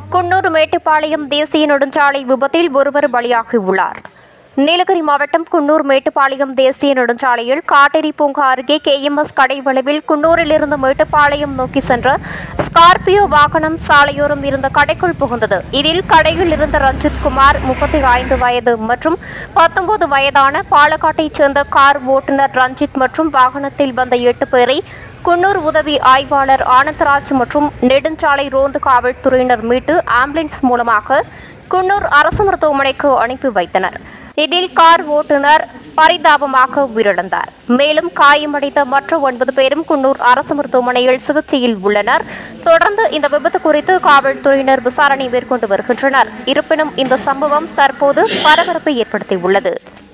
குன்னூர் மேட்டுப்பாளையம் தேசிய நெடுஞ்சாலை விபத்தில் ஒருவர் பலியாகியுள்ளார் நீலகிரி மாவட்டம் குன்னூர் மேட்டுப்பாளையம் தேசிய நெடுஞ்சாலையில் காட்டேரி பூங்கா அருகே கேஎம்எஸ் கடைவளவில் குன்னூரிலிருந்து மேட்டுப்பாளையம் நோக்கி சென்ற ஸ்கார்பியோ வாகனம் சாலையோரம் இருந்த கடைக்குள் புகுந்தது இதில் கடையில் இருந்த ரஞ்சித் குமார் முப்பத்தி ஐந்து வயது மற்றும் பத்தொன்பது வயதான பாலக்காட்டைச் சேர்ந்த கார் ஓட்டுநர் ரஞ்சித் மற்றும் வாகனத்தில் வந்த எட்டு பேரை குன்னூர் உதவி ஆய்வாளர் ஆனந்தராஜ் மற்றும் நெடுஞ்சாலை ரோந்து காவல்துறையினர் மீட்டு ஆம்புலன்ஸ் மூலமாக குன்னூர் அரசு மருத்துவமனைக்கு அனுப்பி வைத்தனர் இதில் கார் ஓட்டுநர் பரிதாபமாக உயிரிழந்தார் மேலும் காயமடைந்த மற்ற ஒன்பது பேரும் குன்னூர் அரசு மருத்துவமனையில் சிகிச்சையில் உள்ளனர் தொடர்ந்து இந்த விபத்து குறித்து காவல்துறையினர் விசாரணை மேற்கொண்டு வருகின்றனர் இருப்பினும் இந்த சம்பவம் தற்போது பரபரப்பை ஏற்படுத்தியுள்ளது